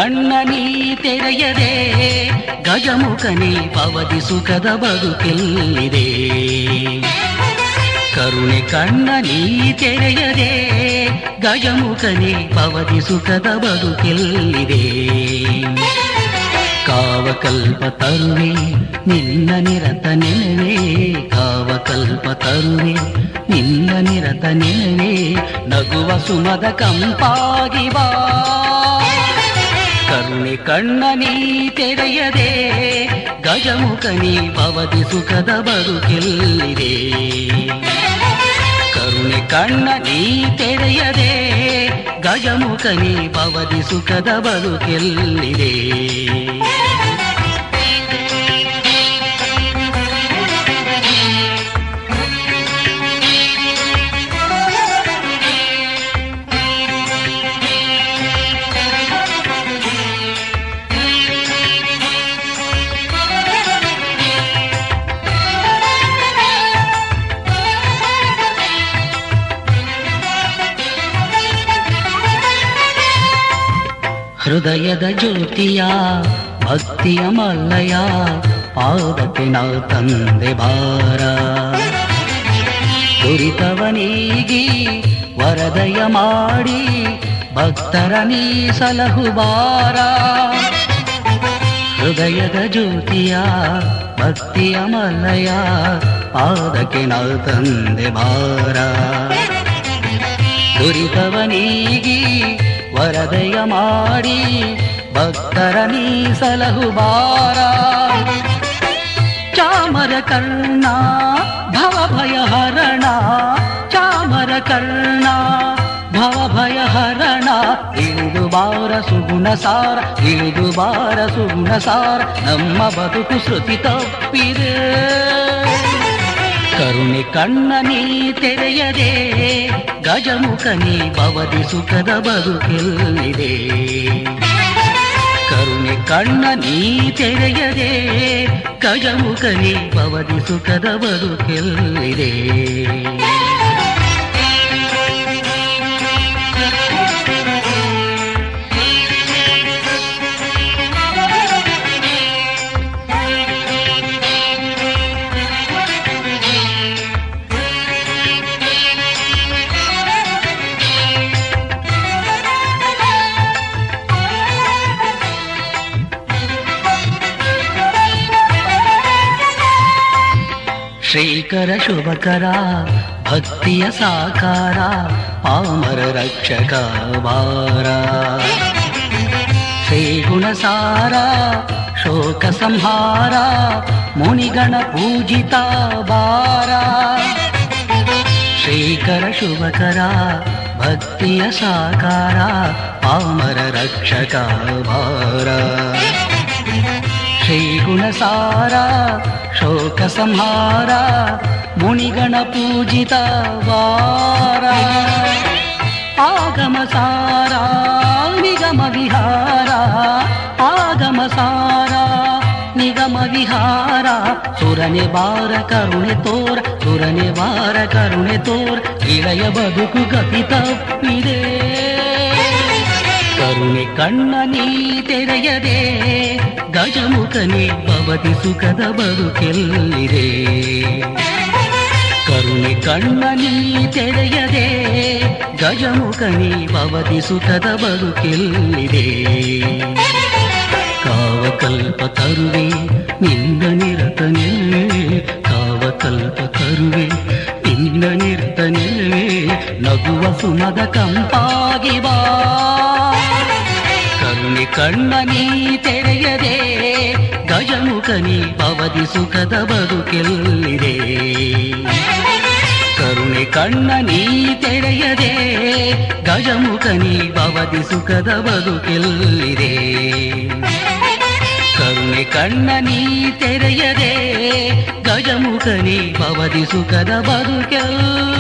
ಕಣ್ಣ ನೀ ತೆರೆಯದೆ ಗಜಮುಖನಿ ಪವದಿ ಸುಖದ ಬದುಕೆಲ್ಲಿದೆ ಕರುಣೆ ಕಣ್ಣ ನೀ ತೆರೆಯದೆ ಗಜಮುಖನಿ ಪವದಿ ಸುಖದ ಬದುಕೆಲ್ಲಿದೆ ಕಾವಕಲ್ಪ ತರುವೆ ನಿನ್ನ ನಿರತ ನೆನವೆ ಕಾವಕಲ್ಪ ತರುವೆ ನಿನ್ನ ನಿರತ ನೆನವೆ ನಗುವ ಸುಮದ ಕಂಪಾಗಿ ಬಾ ಕರುಣೆ ಕಣ್ಣ ನೀ ತೆರೆಯದೆ ಗಜಮುಖನಿ ಪವದಿ ಸುಖದ ಬದುಕೆಲ್ಲಿದೆ ಕರುಣೆ ಕಣ್ಣ ನೀ ತೆರೆಯದೆ ಗಜಮುಖನಿ ಪವದಿ ಸುಖದ ಬದುಕೆಲ್ಲಿದೆ ಹೃದಯದ ಜ್ಯೋತಿಯ ಭಕ್ತಿಯ ಮಲ್ಲಯ ಪಾದಕ್ಕೆ ನಾ ತಂದೆ ಭಾರ ದುರಿತವನೀಗಿ ವರದಯ ಮಾಡಿ ಭಕ್ತರ ನೀ ಸಲಹು ಬಾರ ಹೃದಯದ ಜ್ಯೋತಿಯ ಭಕ್ತಿಯ ಮಲ್ಲಯ ಪಾದಕ್ಕೆ ನಾ ತಂದೆ ಭಾರ ದುರಿತವನೀಗಿ ವರದಯ ಮಾಡಿ ಭಕ್ತರ ನೀ ಸಲಹು ಬಾರ ಚಾಮರ ಕರ್ಣ ಭವ ಭಯ ಹರಣ ಚಾಮರ ಕರ್ಣ ಭವ ಭಯ ಹರಣ ಇಳಿದು ಬಾರ ಸುಗುಣ ಸಾರ ಇಳಿದು ಬಾರ ಸುಗುಣ ಸಾರ ನಮ್ಮ ಬದುಕು ಶ್ರುತಿ ತಪ್ಪಿದೆ ಕರುಣೆ ಕಣ್ಣ ನೀ ತೆರೆಯದೆ ಗಜಮುಖನಿ ಬವದಿ ಸುಖದ ಬದುಕೆಲ್ಲಿದೆ ಕರುಣೆ ಕಣ್ಣ ನೀ ತೆರೆಯದೆ ಗಜಮುಖನಿ ಬವದಿ ಸುಖದ ಬದುಕೆಲ್ಲಿದೆ ಶ್ರೀಕರ ಶುಭಕರ ಭಕ್ತಿಯ ಸಾಕಾರ ಪಾಮರ ರಕ್ಷಕ ಭಾರ ಶ್ರೀಗುಣಸಾರ ಶೋಕ ಸಂಹಾರ ಮುನಿಗಣ ಪೂಜಿತ ಬಾರ ಶ್ರೀಕರ ಶುಭಕರ ಭಕ್ತಿಯ ಸಾಕಾರ ಪಾಮರ ರಕ್ಷಕ ಭಾರ ಶ್ರೀಗುಣಸಾರ ಶೋಕ ಸಂಹಾರ ಮುನಿಗಣ ಪೂಜಿತ ವಾರ ಆಗಮ ಸಾರ ನಿಗಮ ವಿಹಾರ ಆಗಮ ಸಾರ ನಿಗಮ ವಿಹಾರ ಸುರನೆ ಬಾರ ಕರುಣೆ ತೋರ ಸುರನೆ ಬಾರ ಕರುಣೆ ತೋರ ಇಳೆಯ ಬದುಕು ಗತಿ ತಪ್ಪಿದೆ ಕರುಣೆ ಕಣ್ಣ ನೀ ತೆರೆಯದೆ ಗಜಮುಖನಿ ಭವತಿ ಸುಖದ ಬದುಕೆಲ್ಲಿದೆ ಕರುಣೆ ಕಣ್ಣ ನೀ ತೆರೆಯದೆ ಗಜಮುಖನಿ ಭವತಿ ಸುಖದ ಬದುಕೆಲ್ಲಿದೆ ಕಾವಕಲ್ಪ ತರುವೆ ನಿನ್ನ ನಿರತ ನೆಲುವೆ ಕಾವಕಲ್ಪ ತರುವೆ ನಿನ್ನ ನಿರತ ನೆಲುವೆ ನಗುವ ಸುಮದ ಕಂಪಾಗಿ ಬಾ ಕರುಣೆ ಕಣ್ಣ ನೀ ತೆರೆಯದೆ ಗಜಮುಖನಿ ಪವದಿ ಸುಖದ ಬದುಕೆಲ್ಲಿದೆ ಕರುಣೆ ಕಣ್ಣ ನೀ ತೆರೆಯದೆ ಗಜಮುಖನಿ ಪವದಿ ಸುಖದ ಬದುಕೆಲ್ಲಿದೆ ಕರುಣೆ ಕಣ್ಣ ನೀ ತೆರೆಯದೆ ಗಜಮುಖನಿ ಪವದಿ ಸುಖದ ಬದುಕೆಲ್ಲ